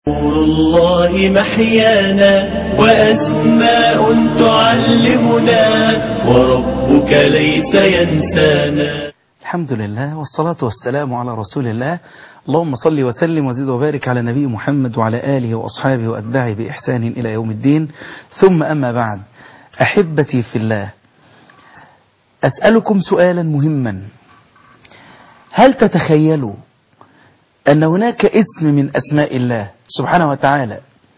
نور الله محيانا وأسماء تعلمنا وربك ليس ينسانا الحمد لله والصلاة والسلام على رسول الله اللهم صل وسلم وزد وبارك على نبي محمد وعلى آله وأصحابه وأتباعه بإحسان إلى يوم الدين ثم أما بعد أحبتي في الله أسألكم سؤالا مهما هل تتخيلوا أن هناك اسم من أسماء الله سبحانه وتعالى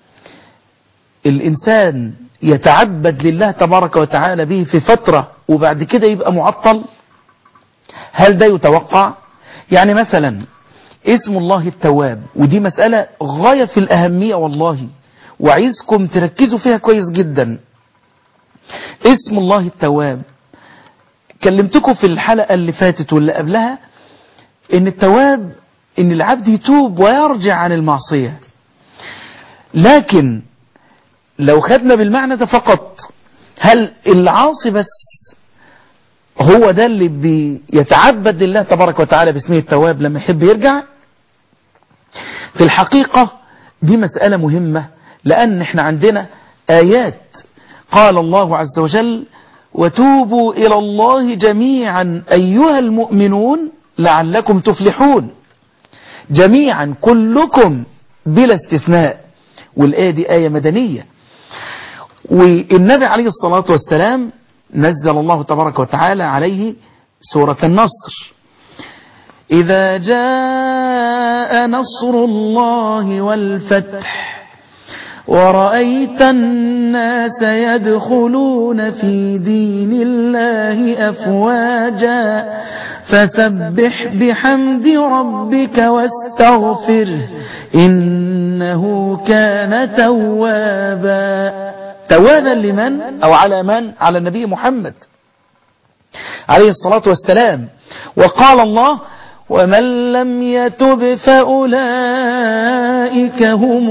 الإنسان يتعبد لله تبارك وتعالى به في فترة وبعد كده يبقى معطل هل ده يتوقع يعني مثلا اسم الله التواب ودي مسألة غاية في الأهمية والله وعايزكم تركزوا فيها كويس جدا اسم الله التواب كلمتكم في الحلقة اللي فاتت واللي قبلها ان التواب ان العبد يتوب ويرجع عن المعصية لكن لو خدنا بالمعنى ده فقط هل العاصي بس هو ده اللي بيتعبد لله تبارك وتعالى باسمه التواب لما يحب يرجع في الحقيقة دي مسألة مهمة لأن احنا عندنا آيات قال الله عز وجل وتوبوا إلى الله جميعا أيها المؤمنون لعلكم تفلحون جميعا كلكم بلا استثناء والآية دي آية مدنية والنبي عليه الصلاة والسلام نزل الله تبارك وتعالى عليه سورة النصر إذا جاء نصر الله والفتح ورأيت الناس يدخلون في دين الله أفواجا فسبح بحمد ربك واستغفره إنه كان توابا توابا لمن أو على من على النبي محمد عليه الصلاة والسلام وقال الله ومن لم يتب فأولئك هم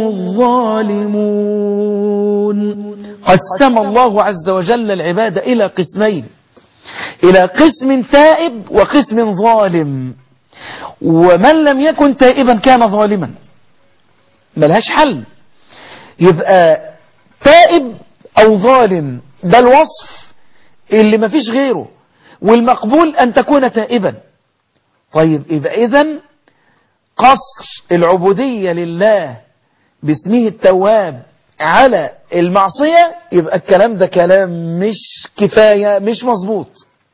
الظالمون قسم الله عز وجل العباد إلى قسمين إلى قسم تائب وقسم ظالم ومن لم يكن تائبا كان ظالما ملهاش حل يبقى تائب أو ظالم ده الوصف اللي مفيش غيره والمقبول أن تكون تائبا طيب يبقى إذن قصر العبودية لله باسمه التواب على المعصية يبقى الكلام ده كلام مش كفاية مش مظبوط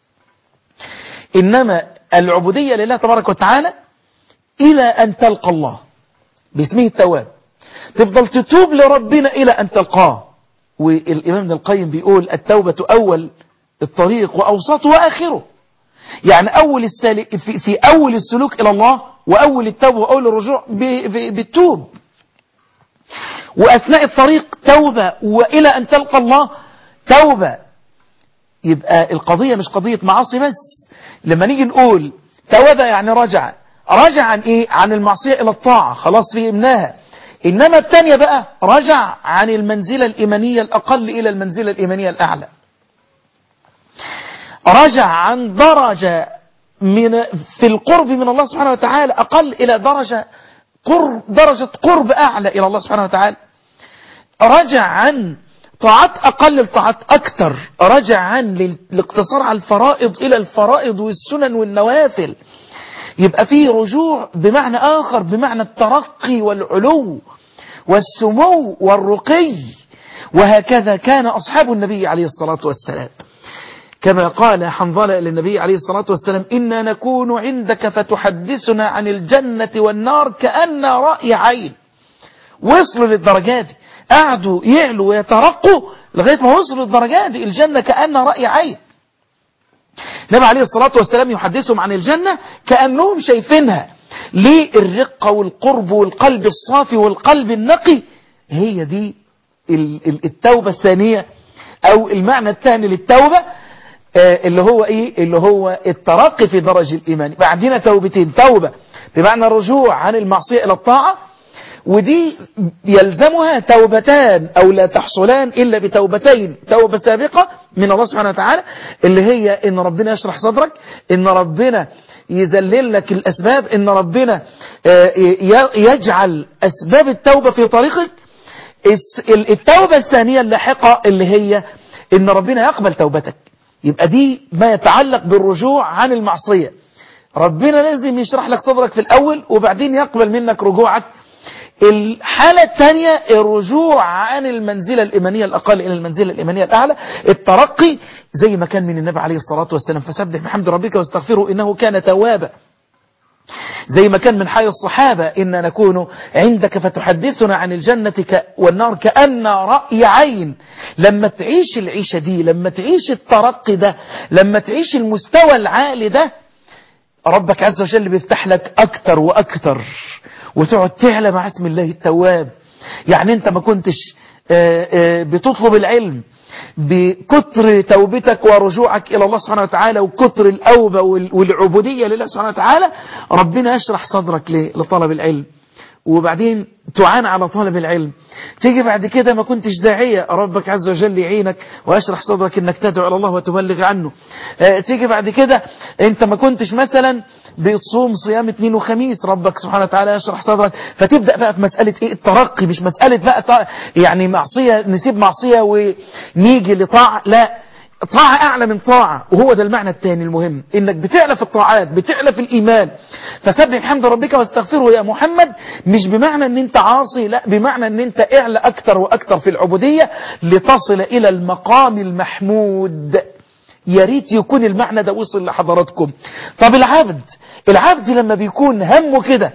إنما العبودية لله تبارك وتعالى إلى أن تلقى الله باسمه التواب تفضل تتوب لربنا إلى أن تلقاه والإمام ابن القيم بيقول التوبة أول الطريق وأوسطه وآخره يعني أول السالك في, في أول السلوك إلى الله وأول التوبة وأول الرجوع بالتوب وأثناء الطريق توبة وإلى أن تلقى الله توبة يبقى القضية مش قضية معاصي بس لما نيجي نقول توبة يعني رجع رجع عن إيه عن المعصية إلى الطاعة خلاص فهمناها إنما الثانية بقى رجع عن المنزلة الإيمانية الأقل إلى المنزلة الإيمانية الأعلى رجع عن درجة من في القرب من الله سبحانه وتعالى أقل إلى درجة قرب درجة قرب أعلى إلى الله سبحانه وتعالى رجع عن طاعات أقل لطاعات أكتر رجع عن الاقتصار على الفرائض إلى الفرائض والسنن والنوافل يبقى فيه رجوع بمعنى آخر بمعنى الترقي والعلو والسمو والرقي وهكذا كان أصحاب النبي عليه الصلاة والسلام كما قال حنظلة للنبي عليه الصلاة والسلام إنا نكون عندك فتحدثنا عن الجنة والنار كأن رأي عين وصلوا للدرجات دي قعدوا يعلوا ويترقوا لغاية ما وصلوا للدرجات دي الجنة كأن رأي عين النبي عليه الصلاة والسلام يحدثهم عن الجنة كأنهم شايفينها ليه الرقة والقرب والقلب الصافي والقلب النقي هي دي التوبة الثانية أو المعنى الثاني للتوبة اللي هو ايه اللي هو الترقي في درجة الايمان يبقى عندنا توبتين توبة بمعنى الرجوع عن المعصية الى الطاعة ودي يلزمها توبتان أو لا تحصلان إلا بتوبتين توبة سابقة من الله سبحانه وتعالى اللي هي إن ربنا يشرح صدرك إن ربنا يذلل لك الأسباب إن ربنا يجعل أسباب التوبة في طريقك التوبة الثانية اللاحقة اللي هي إن ربنا يقبل توبتك يبقى دي ما يتعلق بالرجوع عن المعصية ربنا لازم يشرح لك صدرك في الأول وبعدين يقبل منك رجوعك الحالة الثانية الرجوع عن المنزلة الإيمانية الأقل إلى المنزلة الإيمانية الأعلى الترقي زي ما كان من النبي عليه الصلاة والسلام فسبح بحمد ربك واستغفره إنه كان توابا زي ما كان من حي الصحابة إن نكون عندك فتحدثنا عن الجنة والنار كأن رأي عين لما تعيش العيشة دي لما تعيش الترقي ده لما تعيش المستوى العالي ده ربك عز وجل بيفتح لك أكتر وأكتر وتقعد تعلى مع اسم الله التواب يعني انت ما كنتش بتطلب العلم بكتر توبتك ورجوعك إلى الله سبحانه وتعالى وكتر الأوبة والعبودية لله سبحانه وتعالى ربنا يشرح صدرك لطلب العلم وبعدين تعان على طالب العلم تيجي بعد كده ما كنتش داعية ربك عز وجل يعينك ويشرح صدرك انك تدعو الى الله وتبلغ عنه اه تيجي بعد كده انت ما كنتش مثلا بتصوم صيام اثنين وخميس ربك سبحانه وتعالى يشرح صدرك فتبدأ بقى في مسألة ايه الترقي مش مسألة بقى يعني معصية نسيب معصية ونيجي لطاعة لا طاعة أعلى من طاعة وهو ده المعنى الثاني المهم إنك بتعلى في الطاعات بتعلى في الإيمان فسبح بحمد ربك واستغفره يا محمد مش بمعنى أن أنت عاصي لا بمعنى أن أنت اعلى أكتر وأكتر في العبودية لتصل إلى المقام المحمود يا ريت يكون المعنى ده وصل لحضراتكم طب العبد العبد لما بيكون همه كده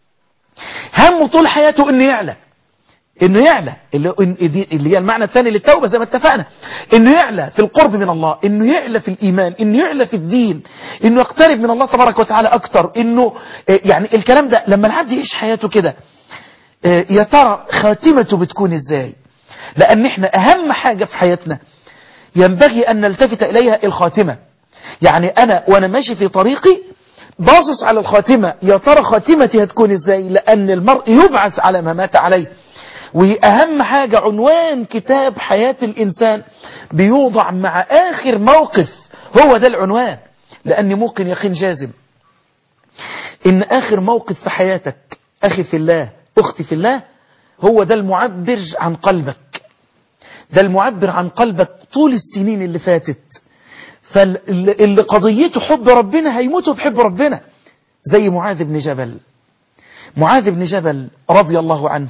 همه طول حياته انه يعلى انه يعلى اللي, اللي هي المعنى الثاني للتوبة زي ما اتفقنا انه يعلى في القرب من الله انه يعلى في الايمان انه يعلى في الدين انه يقترب من الله تبارك وتعالى اكتر انه يعني الكلام ده لما العبد يعيش حياته كده يا ترى خاتمته بتكون ازاي لان احنا اهم حاجة في حياتنا ينبغي ان نلتفت اليها الخاتمة يعني انا وانا ماشي في طريقي باصص على الخاتمة يا ترى خاتمتي هتكون ازاي لان المرء يبعث على ما مات عليه وأهم حاجة عنوان كتاب حياة الإنسان بيوضع مع آخر موقف هو ده العنوان لأني ممكن يقين جازم إن آخر موقف في حياتك أخي في الله أختي في الله هو ده المعبر عن قلبك ده المعبر عن قلبك طول السنين اللي فاتت فاللي قضيته حب ربنا هيموتوا بحب ربنا زي معاذ بن جبل معاذ بن جبل رضي الله عنه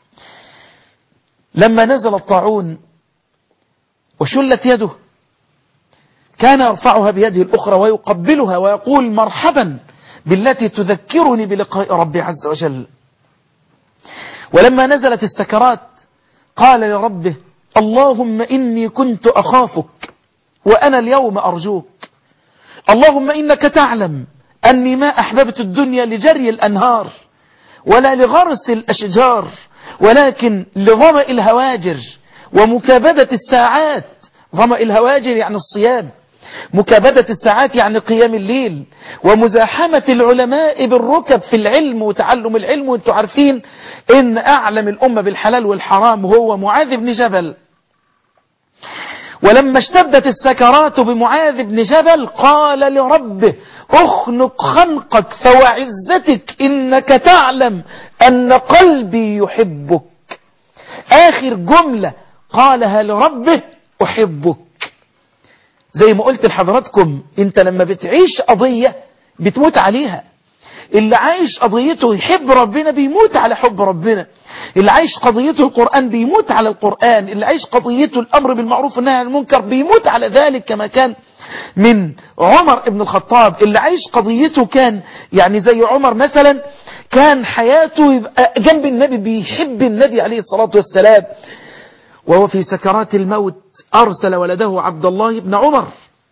لما نزل الطاعون وشلت يده كان يرفعها بيده الأخرى ويقبلها ويقول مرحبا بالتي تذكرني بلقاء ربي عز وجل ولما نزلت السكرات قال لربه اللهم إني كنت أخافك وأنا اليوم أرجوك اللهم إنك تعلم أني ما أحببت الدنيا لجري الأنهار ولا لغرس الأشجار ولكن لظمأ الهواجر ومكابدة الساعات ظمأ الهواجر يعني الصيام مكابدة الساعات يعني قيام الليل ومزاحمة العلماء بالركب في العلم وتعلم العلم وانتم عارفين ان اعلم الامة بالحلال والحرام هو معاذ بن جبل ولما اشتدت السكرات بمعاذ بن جبل قال لربه اخنق خنقك فوعزتك انك تعلم ان قلبي يحبك اخر جملة قالها لربه احبك زي ما قلت لحضراتكم انت لما بتعيش قضية بتموت عليها اللي عايش قضيته يحب ربنا بيموت على حب ربنا اللي عايش قضيته القرآن بيموت على القرآن اللي عايش قضيته الأمر بالمعروف والنهي عن المنكر بيموت على ذلك كما كان من عمر ابن الخطاب اللي عايش قضيته كان يعني زي عمر مثلا كان حياته يبقى جنب النبي بيحب النبي عليه الصلاة والسلام وهو في سكرات الموت أرسل ولده عبد الله بن عمر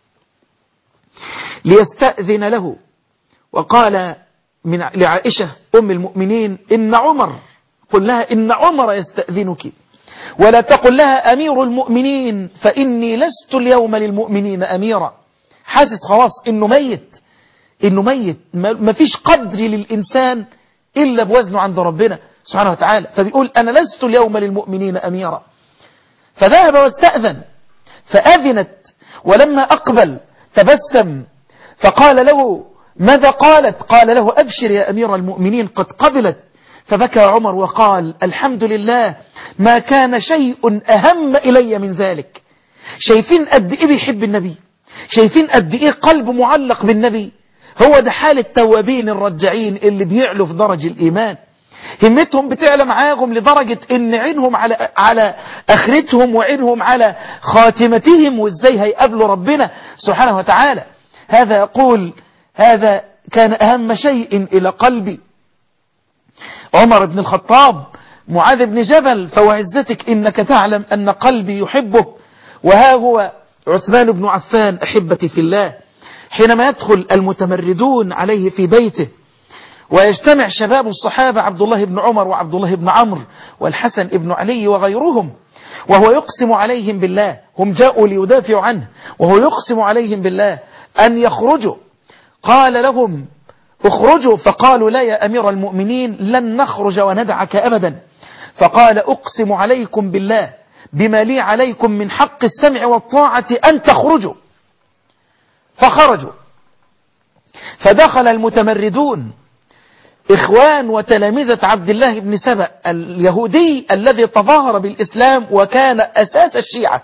ليستأذن له وقال من لعائشة أم المؤمنين إن عمر قل لها إن عمر يستأذنك ولا تقل لها أمير المؤمنين فإني لست اليوم للمؤمنين أميرا حاسس خلاص إنه ميت إنه ميت ما فيش قدر للإنسان إلا بوزنه عند ربنا سبحانه وتعالى فبيقول أنا لست اليوم للمؤمنين أميرا فذهب واستأذن فأذنت ولما أقبل تبسم فقال له ماذا قالت قال له أبشر يا أمير المؤمنين قد قبلت فبكى عمر وقال الحمد لله ما كان شيء أهم إلي من ذلك شايفين قد إيه بيحب النبي شايفين قد إيه قلبه معلق بالنبي هو ده حال التوابين الرجعين اللي بيعلوا في درج الإيمان همتهم بتعلى معاهم لدرجة ان عينهم على على اخرتهم وعينهم على خاتمتهم وازاي هيقابلوا ربنا سبحانه وتعالى هذا يقول هذا كان اهم شيء الى قلبي عمر بن الخطاب معاذ بن جبل فوعزتك انك تعلم ان قلبي يحبك وها هو عثمان بن عفان احبتي في الله حينما يدخل المتمردون عليه في بيته ويجتمع شباب الصحابة عبد الله بن عمر وعبد الله بن عمرو والحسن بن علي وغيرهم وهو يقسم عليهم بالله هم جاءوا ليدافعوا عنه وهو يقسم عليهم بالله أن يخرجوا قال لهم اخرجوا فقالوا لا يا أمير المؤمنين لن نخرج وندعك أبدا فقال أقسم عليكم بالله بما لي عليكم من حق السمع والطاعة أن تخرجوا فخرجوا فدخل المتمردون إخوان وتلامذة عبد الله بن سبأ اليهودي الذي تظاهر بالإسلام وكان أساس الشيعة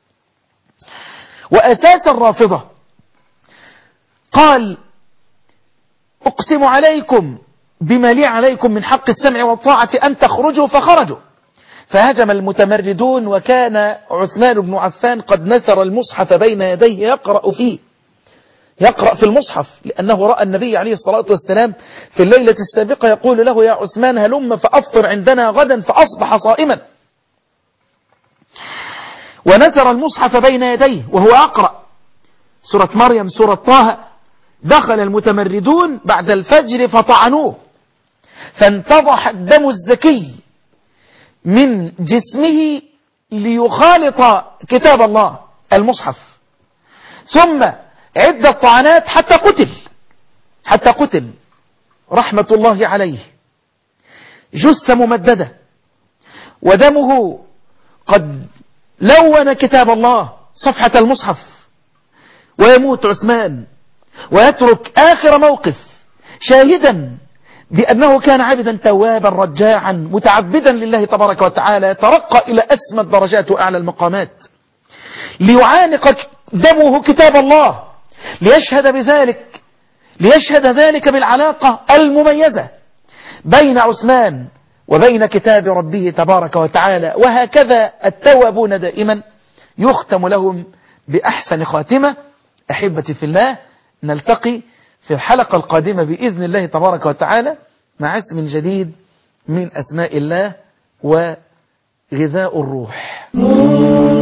وأساس الرافضة قال أقسم عليكم بما لي عليكم من حق السمع والطاعة أن تخرجوا فخرجوا فهجم المتمردون وكان عثمان بن عفان قد نثر المصحف بين يديه يقرأ فيه يقرأ في المصحف لأنه رأى النبي عليه الصلاة والسلام في الليلة السابقة يقول له يا عثمان هلم فأفطر عندنا غدا فأصبح صائما ونثر المصحف بين يديه وهو أقرأ سورة مريم سورة طه دخل المتمردون بعد الفجر فطعنوه فانتضح الدم الزكي من جسمه ليخالط كتاب الله المصحف ثم عدة طعنات حتى قتل حتى قتل رحمة الله عليه جثة ممددة ودمه قد لون كتاب الله صفحة المصحف ويموت عثمان ويترك آخر موقف شاهدا بأنه كان عبدا توابا رجاعا متعبدا لله تبارك وتعالى يترقى إلى أسمى الدرجات وأعلى المقامات ليعانق دمه كتاب الله ليشهد بذلك ليشهد ذلك بالعلاقة المميزة بين عثمان وبين كتاب ربه تبارك وتعالى وهكذا التوابون دائما يختم لهم بأحسن خاتمة أحبتي في الله نلتقي في الحلقة القادمة بإذن الله تبارك وتعالى مع اسم جديد من أسماء الله وغذاء الروح